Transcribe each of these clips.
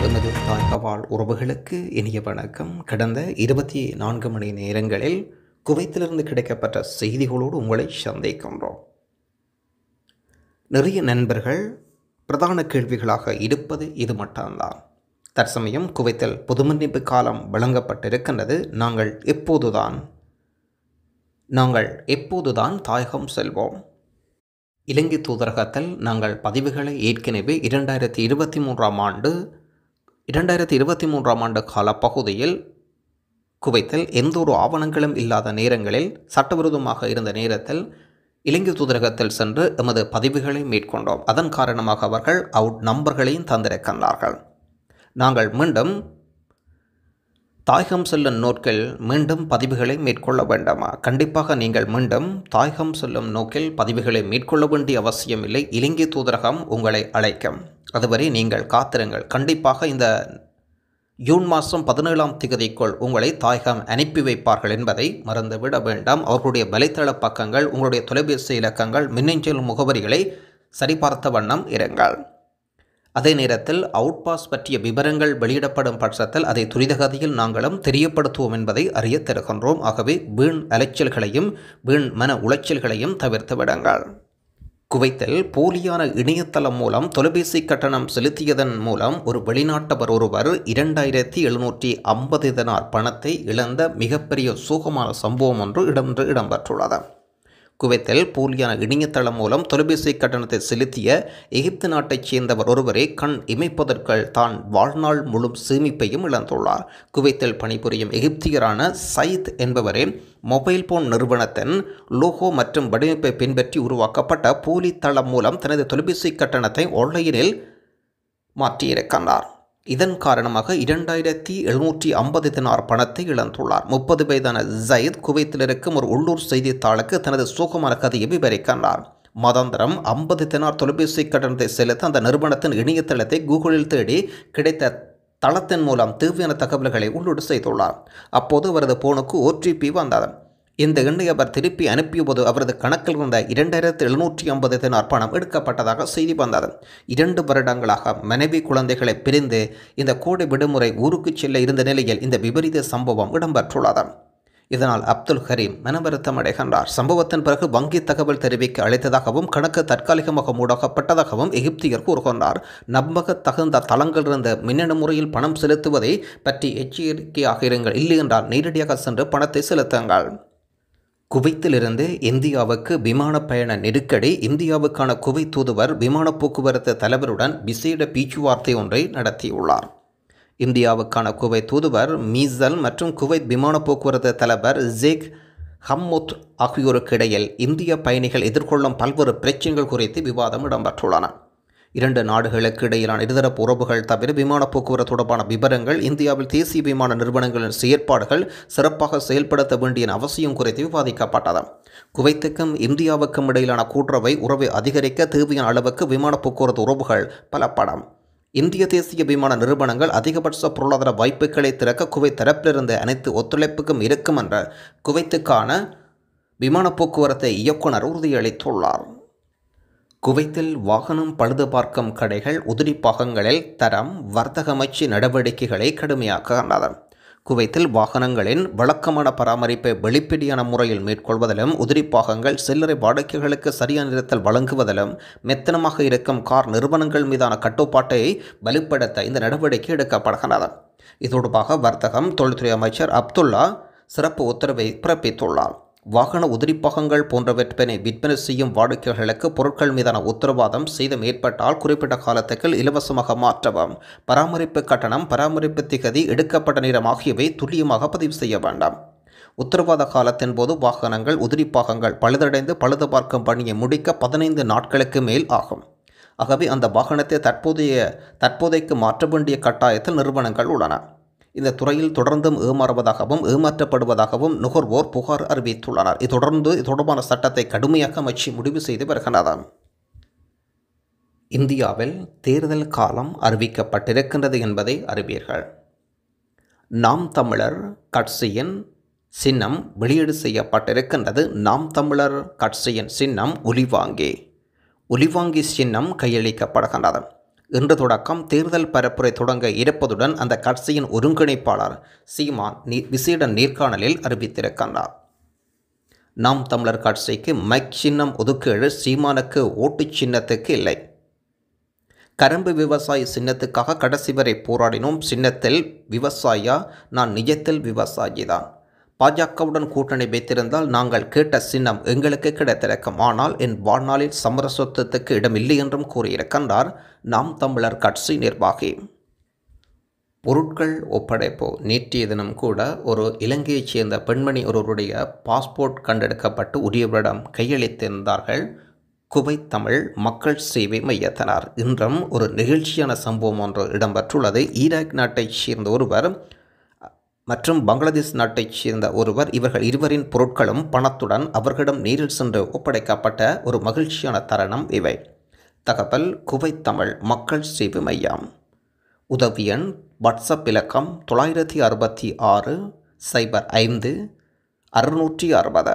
எமது தாய்கவால் உறவுகளுக்கு இனிய வணக்கம் கடந்த இருபத்தி நான்கு மணி நேரங்களில் குவைத்திலிருந்து கிடைக்கப்பட்ட செய்திகளோடு உங்களை சந்திக்கின்றோம் நிறைய நண்பர்கள் பிரதான கேள்விகளாக இருப்பது இது மட்டும்தான் தற்சமயம் குவைத்தில் பொதுமன்னிப்பு காலம் வழங்கப்பட்டிருக்கின்றது நாங்கள் எப்போதுதான் நாங்கள் எப்போதுதான் தாயகம் செல்வோம் இலங்கை தூதரகத்தில் நாங்கள் பதிவுகளை ஏற்கனவே இரண்டாயிரத்தி இருபத்தி மூன்றாம் ஆண்டு இரண்டாயிரத்தி இருபத்தி மூன்றாம் ஆண்டு காலப்பகுதியில் குவைத்தில் எந்த ஒரு ஆவணங்களும் இல்லாத நேரங்களில் சட்டவிரோதமாக இருந்த நேரத்தில் இலங்கை தூதரகத்தில் சென்று எமது பதிவுகளை மேற்கொண்டோம் அதன் காரணமாக அவர்கள் அவுட் நம்பர்களையும் தந்திருக்கின்றார்கள் நாங்கள் மீண்டும் தாயகம் செல்லும் நோக்கில் மீண்டும் பதிவுகளை மேற்கொள்ள வேண்டாமா கண்டிப்பாக நீங்கள் மீண்டும் தாயகம் செல்லும் நோக்கில் பதிவுகளை மேற்கொள்ள வேண்டிய அவசியமில்லை இலங்கை தூதரகம் உங்களை அழைக்கும் அதுவரை நீங்கள் காத்திருங்கள் கண்டிப்பாக இந்த ஜூன் மாதம் பதினேழாம் திகதிக்குள் உங்களை தாயகம் அனுப்பி வைப்பார்கள் என்பதை மறந்துவிட வேண்டாம் அவர்களுடைய வலைத்தள பக்கங்கள் உங்களுடைய தொலைபேசி இலக்கங்கள் மின்னஞ்சல் முகவரிகளை சரிபார்த்த வண்ணம் இருங்கள் அதே நேரத்தில் அவுட் பாஸ் பற்றிய விவரங்கள் வெளியிடப்படும் பட்சத்தில் அதை துரிதகதியில் நாங்களும் தெரியப்படுத்துவோம் என்பதை அறிய தருகின்றோம் ஆகவே வீண் அலைச்சல்களையும் வீண் மன உளைச்சல்களையும் தவிர்த்து விடுங்கள் குவைத்தில் போலியான இணையதளம் மூலம் தொலைபேசி கட்டணம் செலுத்தியதன் மூலம் ஒரு வெளிநாட்டவர் ஒருவர் இரண்டாயிரத்தி எழுநூற்றி ஐம்பது தினார் பணத்தை இழந்த மிகப்பெரிய சோகமான சம்பவம் ஒன்று இடம் இடம்பெற்றுள்ளது குவைத்தில் போலியான இணையதளம் மூலம் தொலைபேசி கட்டணத்தை செலுத்திய எகிப்து நாட்டைச் சேர்ந்தவர் ஒருவரே கண் இமைப்பதற்குள் தான் வாழ்நாள் முழு சேமிப்பையும் இழந்துள்ளார் குவைத்தில் பணிபுரியும் எகிப்தியரான சயித் என்பவரே மொபைல் போன் நிறுவனத்தின் லோகோ மற்றும் வடிவமைப்பை பின்பற்றி உருவாக்கப்பட்ட போலி தளம் மூலம் தனது தொலைபேசி கட்டணத்தை ஆன்லைனில் மாற்றியிருக்கின்றார் இதன் காரணமாக இரண்டாயிரத்தி எழுநூற்றி ஐம்பது தினார் பணத்தை இழந்துள்ளார் முப்பது வயதான ஜயித் குவைத்தில் இருக்கும் ஒரு உள்ளூர் செய்தித்தாளுக்கு தனது சோகமான கதையை விவரிக்கின்றார் மாதாந்திரம் ஐம்பது தினார் தொலைபேசி கட்டணத்தை செலுத்த அந்த நிறுவனத்தின் இணையதளத்தை கூகுளில் தேடி கிடைத்த தளத்தின் மூலம் தேவையான தகவல்களை உள்ளீடு செய்துள்ளார் அப்போது அவரது போனுக்கு ஓடிபி வந்தது இந்த எண்ணை அவர் திருப்பி அனுப்பியபோது அவரது கணக்கில் இருந்த இரண்டாயிரத்து எழுநூற்றி ஐம்பது தினார் பணம் எடுக்கப்பட்டதாக செய்தி வந்தது இரண்டு வருடங்களாக மனைவி குழந்தைகளை பிரிந்து இந்த கோடை விடுமுறை ஊருக்கு செல்ல இருந்த நிலையில் இந்த விபரீத சம்பவம் இடம்பெற்றுள்ளது இதனால் அப்துல் கரீம் மனவருத்தம் அடைகின்றார் சம்பவத்தின் பிறகு வங்கி தகவல் தெரிவிக்க அழைத்ததாகவும் கணக்கு தற்காலிகமாக மூடப்பட்டதாகவும் எகிப்தியர் கூறுகின்றார் நம்பக தகுந்த தளங்களிலிருந்து மின்னணு முறையில் பணம் செலுத்துவதை பற்றி எச்சரிக்கையாக இருங்கள் இல்லை என்றால் நேரடியாக சென்று பணத்தை செலுத்துங்கள் குவைத்திலிருந்து இந்தியாவுக்கு விமான பயண நெருக்கடி இந்தியாவுக்கான குவைத் தூதுவர் விமான போக்குவரத்து தலைவருடன் விசேட பேச்சுவார்த்தை ஒன்றை நடத்தியுள்ளார் இந்தியாவுக்கான குவைத் தூதுவர் மீசல் மற்றும் குவைத் விமான போக்குவரத்து தலைவர் ஜேக் ஹம்முத் ஆகியோருக்கு இடையில் இந்திய பயணிகள் எதிர்கொள்ளும் பல்வேறு பிரச்சனைகள் குறித்து விவாதம் இடம்பெற்றுள்ளன இரண்டு நாடுகளுக்கு இடையிலான இருதரப்பு உறவுகள் தவிர விமான போக்குவரத்து தொடர்பான விவரங்கள் இந்தியாவில் தேசிய விமான நிறுவனங்களின் செயற்பாடுகள் சிறப்பாக செயல்படுத்த வேண்டிய அவசியம் குறித்து விவாதிக்கப்பட்டது குவைத்துக்கும் இந்தியாவுக்கும் இடையிலான கூட்டுறவை உறவை அதிகரிக்க தேவையான அளவுக்கு விமான போக்குவரத்து உறவுகள் பலப்படம் இந்திய தேசிய விமான நிறுவனங்கள் அதிகபட்ச பொருளாதார வாய்ப்புகளை திறக்க குவைத் தரப்பிலிருந்து அனைத்து ஒத்துழைப்புக்கும் இருக்கும் என்ற குவைத்துக்கான விமான போக்குவரத்து இயக்குனர் உறுதியளித்துள்ளார் குவைத்தில் வாகனம் பழுது பார்க்கும் கடைகள் உதிரி பாகங்களில் தரம் வர்த்தகமைச்சு நடவடிக்கைகளை கடுமையாக்குகின்றன குவைத்தில் வாகனங்களின் வழக்கமான பராமரிப்பை வெளிப்படையான முறையில் மேற்கொள்வதிலும் உதிரி பாகங்கள் சில்லறை வாடகைகளுக்கு சரியான நேரத்தில் வழங்குவதிலும் மெத்தனமாக இருக்கும் கார் நிறுவனங்கள் மீதான கட்டுப்பாட்டை வலுப்படுத்த இந்த நடவடிக்கை எடுக்கப்படுகின்றது இது தொடர்பாக வர்த்தகம் தொழில்துறை அமைச்சர் அப்துல்லா சிறப்பு உத்தரவை பிறப்பித்துள்ளார் வாகன உதிரிப்பாகங்கள் போன்றவற்றினை விற்பனை செய்யும் வாடிக்கையாளர்களுக்கு பொருட்கள் மீதான உத்தரவாதம் சேதம் ஏற்பட்டால் குறிப்பிட்ட காலத்துக்கு இலவசமாக மாற்றவும் பராமரிப்பு கட்டணம் பராமரிப்பு திகதி எடுக்கப்பட்ட நேரம் ஆகியவை துல்லியமாக பதிவு செய்ய வேண்டாம் உத்தரவாத காலத்தின் போது வாகனங்கள் உதிரிப்பாகங்கள் பழுதடைந்து பழுது பார்க்கும் பணியை முடிக்க பதினைந்து நாட்களுக்கு மேல் ஆகும் ஆகவே அந்த வாகனத்தை தற்போதைய தற்போதைக்கு மாற்ற வேண்டிய கட்டாயத்தில் நிறுவனங்கள் உள்ளன இந்த துறையில் தொடர்ந்தும் ஏமாறுவதாகவும் ஏமாற்றப்படுவதாகவும் நுகர்வோர் புகார் அறிவித்துள்ளனர் இது தொடர்ந்து இது தொடர்பான சட்டத்தை கடுமையாக அமைச்சு முடிவு செய்து வருகின்றனர் இந்தியாவில் தேர்தல் காலம் அறிவிக்கப்பட்டிருக்கின்றது என்பதை அறிவீர்கள் நாம் தமிழர் கட்சியின் சின்னம் வெளியீடு செய்யப்பட்டிருக்கின்றது நாம் தமிழர் கட்சியின் சின்னம் ஒலிவாங்கி ஒலிவாங்கி சின்னம் கையளிக்கப்படுகின்றது இன்று தொடக்கம் தேர்தல் பரப்புரை தொடங்க இருப்பதுடன் அந்த கட்சியின் ஒருங்கிணைப்பாளர் சீமான் நீ விசேட நேர்காணலில் அறிவித்திருக்கின்றார் நாம் தமிழர் கட்சிக்கு மைக் சின்னம் ஒதுக்கீடு சீமானுக்கு ஓட்டுச் சின்னத்துக்கு இல்லை கரும்பு விவசாய சின்னத்துக்காக கடைசி வரை போராடினோம் சின்னத்தில் விவசாயியா நான் நிஜத்தில் விவசாயி தான் பாஜகவுடன் கூட்டணி வைத்திருந்தால் நாங்கள் கேட்ட சின்னம் எங்களுக்கு கிடைத்திருக்கும் ஆனால் என் வாழ்நாளில் சமரசத்துக்கு இடமில்லை என்றும் கூறியிருக்கின்றார் நாம் தமிழர் கட்சி நிர்வாகி பொருட்கள் ஒப்படைப்பு நேற்றைய தினம் கூட ஒரு இலங்கையைச் சேர்ந்த பெண்மணி ஒருவருடைய பாஸ்போர்ட் கண்டெடுக்கப்பட்டு உரியவரிடம் கையளித்திருந்தார்கள் குவைத் தமிழ் மக்கள் சேவை மையத்தினர் இன்றும் ஒரு நிகழ்ச்சியான சம்பவம் ஒன்று இடம்பெற்றுள்ளது ஈராக் நாட்டைச் சேர்ந்த ஒருவர் மற்றும் பங்களாதேஷ் நாட்டைச் சேர்ந்த ஒருவர் இவர்கள் இருவரின் பொருட்களும் பணத்துடன் அவர்களிடம் நேரில் சென்று ஒப்படைக்கப்பட்ட ஒரு மகிழ்ச்சியான தருணம் இவை தகவல் குவைத் தமிழ் மக்கள் சேவை மையம் உதவி எண் வாட்ஸ்அப் இலக்கம் தொள்ளாயிரத்தி அறுபத்தி ஆறு சைபர் ஐந்து அறுநூற்றி அறுபது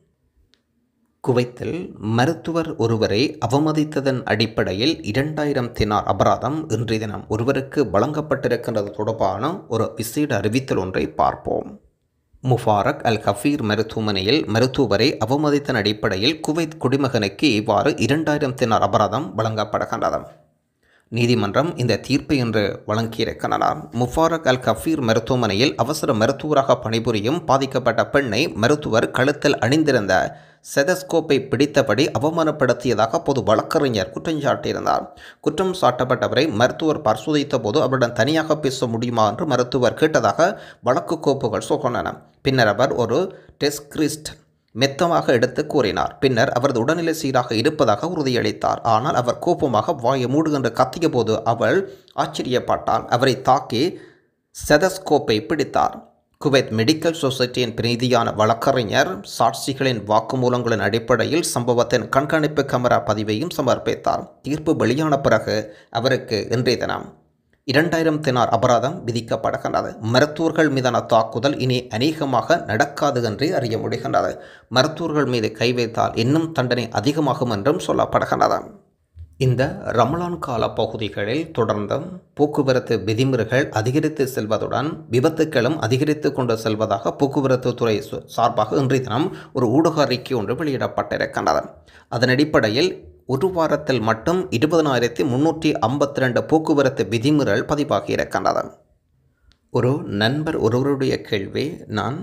குவைத்தில் மருத்துவர் ஒருவரை அவமதித்ததன் அடிப்படையில் இரண்டாயிரம் தினார் அபராதம் இன்றைய தினம் ஒருவருக்கு வழங்கப்பட்டிருக்கின்றது தொடர்பான ஒரு விசேட அறிவித்தல் ஒன்றை பார்ப்போம் முஃபாரக் அல் ஹஃபீர் மருத்துவமனையில் மருத்துவரை அவமதித்தன் அடிப்படையில் குவைத் குடிமகனுக்கு இவ்வாறு இரண்டாயிரம் தினார் அபராதம் வழங்கப்படுகின்றது நீதிமன்றம் இந்த தீர்ப்பை இன்று வழங்கியிருக்கிறார் முஃபாரக் அல் கஃபீர் மருத்துவமனையில் அவசர மருத்துவராக பணிபுரியும் பாதிக்கப்பட்ட பெண்ணை மருத்துவர் கழுத்தில் அணிந்திருந்த செதஸ்கோப்பை பிடித்தபடி அவமானப்படுத்தியதாக பொது வழக்கறிஞர் குற்றம் சாட்டியிருந்தார் குற்றம் சாட்டப்பட்டவரை மருத்துவர் பரிசோதித்த போது அவருடன் தனியாக பேச முடியுமா என்று மருத்துவர் கேட்டதாக வழக்கு கோப்புகள் சொன்னன பின்னர் அவர் ஒரு டெஸ்கிரிஸ்ட் மெத்தமாக எடுத்து கூறினார் பின்னர் அவரது உடல்நிலை சீராக இருப்பதாக உறுதியளித்தார் ஆனால் அவர் கோபமாக வாயை மூடு என்று கத்திய போது அவள் ஆச்சரியப்பட்டால் அவரை தாக்கி செதஸ்கோப்பை பிடித்தார் குவைத் மெடிக்கல் சொசைட்டியின் பிரதியான வழக்கறிஞர் சாட்சிகளின் வாக்குமூலங்களின் அடிப்படையில் சம்பவத்தின் கண்காணிப்பு கேமரா பதிவையும் சமர்ப்பித்தார் தீர்ப்பு வெளியான பிறகு அவருக்கு இன்றைய தினம் இரண்டாயிரம் தினார் அபராதம் விதிக்கப்படுகின்றது மருத்துவர்கள் மீதான தாக்குதல் இனி அநேகமாக நடக்காது என்றே அறிய முடிகின்றது மருத்துவர்கள் மீது கை வைத்தால் இன்னும் தண்டனை அதிகமாகும் என்றும் சொல்லப்படுகின்றது இந்த ரமலான் கால பகுதிகளில் தொடர்ந்தும் போக்குவரத்து விதிமுறைகள் அதிகரித்து செல்வதுடன் விபத்துக்களும் அதிகரித்து கொண்டு செல்வதாக போக்குவரத்து துறை சார்பாக இன்றைய தினம் ஒரு ஊடக அறிக்கை ஒன்று வெளியிடப்பட்டிருக்கின்றது அதன் அடிப்படையில் ஒரு வாரத்தில் மட்டும் இருபதனாயிரத்தி முன்னூற்றி ஐம்பத்தி ரெண்டு போக்குவரத்து விதிமுறைகள் பதிவாகி இருக்கின்றது ஒரு நண்பர் ஒருவருடைய கேள்வி நான்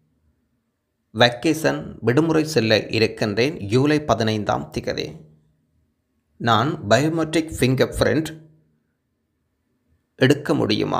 வெக்கேஷன் விடுமுறை செல்ல இருக்கின்றேன் ஜூலை பதினைந்தாம் திகதி நான் பயோமெட்ரிக் ஃபிங்கர் பிரிண்ட் எடுக்க முடியுமா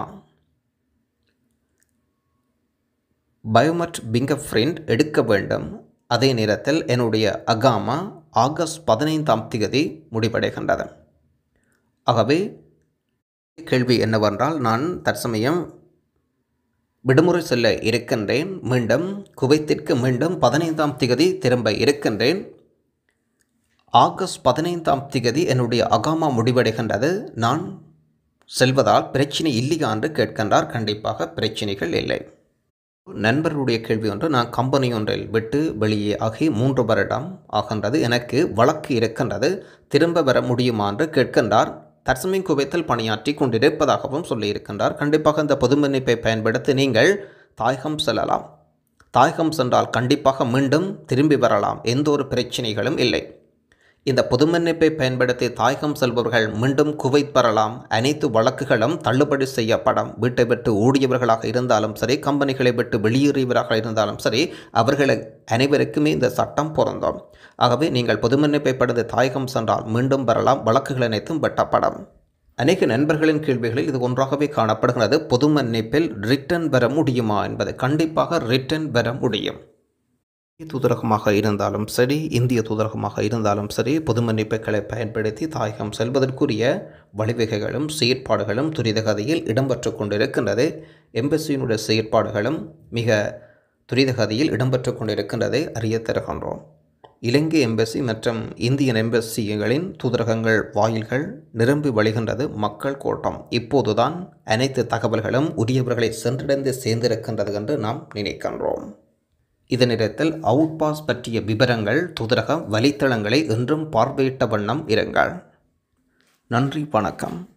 பயோமெட் பிங்கர் பிரிண்ட் எடுக்க வேண்டும் அதே நேரத்தில் என்னுடைய அகாமா ஆகஸ்ட் பதினைந்தாம் தேதி முடிவடைகின்றது ஆகவே கேள்வி என்னவென்றால் நான் தற்சமயம் விடுமுறை செல்ல இருக்கின்றேன் மீண்டும் குவைத்திற்கு மீண்டும் பதினைந்தாம் திகதி திரும்ப இருக்கின்றேன் ஆகஸ்ட் பதினைந்தாம் திகதி என்னுடைய அகாமா முடிவடைகின்றது நான் செல்வதால் பிரச்சனை இல்லையா என்று கேட்கின்றார் கண்டிப்பாக பிரச்சனைகள் இல்லை நண்பருடைய கேள்வி ஒன்று நான் கம்பெனி ஒன்றில் விட்டு வெளியே ஆகி மூன்று வருடம் ஆகின்றது எனக்கு வழக்கு இருக்கின்றது திரும்ப வர முடியுமா என்று கேட்கின்றார் தற்சமயம் குவைத்தில் பணியாற்றி கொண்டிருப்பதாகவும் சொல்லியிருக்கின்றார் கண்டிப்பாக இந்த பொது மன்னிப்பை பயன்படுத்தி நீங்கள் தாயகம் செல்லலாம் தாயகம் சென்றால் கண்டிப்பாக மீண்டும் திரும்பி வரலாம் எந்த ஒரு பிரச்சனைகளும் இல்லை இந்த பொது மன்னிப்பை பயன்படுத்தி தாயகம் செல்பவர்கள் மீண்டும் குவைத் பெறலாம் அனைத்து வழக்குகளும் தள்ளுபடி செய்யப்படும் வீட்டை விட்டு ஓடியவர்களாக இருந்தாலும் சரி கம்பெனிகளை விட்டு வெளியேறியவராக இருந்தாலும் சரி அவர்கள் அனைவருக்குமே இந்த சட்டம் பொருந்தும் ஆகவே நீங்கள் பொது மன்னிப்பை படுத்து தாயகம் சென்றால் மீண்டும் பெறலாம் வழக்குகள் அனைத்தும் வெட்டப்படும் அநேக நண்பர்களின் கேள்விகளில் இது ஒன்றாகவே காணப்படுகிறது பொது மன்னிப்பில் ரிட்டர்ன் பெற முடியுமா என்பது கண்டிப்பாக ரிட்டர்ன் பெற முடியும் இந்திய தூதரகமாக இருந்தாலும் சரி இந்திய தூதரகமாக இருந்தாலும் சரி பொது மன்னிப்புகளை பயன்படுத்தி தாயகம் செல்வதற்குரிய வழிவகைகளும் செயற்பாடுகளும் துரிதகதியில் இடம்பெற்று கொண்டிருக்கின்றது எம்பசியினுடைய செயற்பாடுகளும் மிக துரிதகதியில் இடம்பெற்று கொண்டிருக்கின்றதை அறிய தருகின்றோம் இலங்கை எம்பசி மற்றும் இந்தியன் எம்பசிகளின் தூதரகங்கள் வாயில்கள் நிரம்பி வழிகின்றது மக்கள் கோட்டம் இப்போதுதான் அனைத்து தகவல்களும் உரியவர்களை சென்றடைந்து சேர்ந்திருக்கின்றது என்று நாம் நினைக்கின்றோம் இதனிடத்தில் அவுட் பாஸ் பற்றிய விவரங்கள் தூதரக வலைத்தளங்களை என்றும் பார்வையிட்ட வண்ணம் இருங்கள் நன்றி வணக்கம்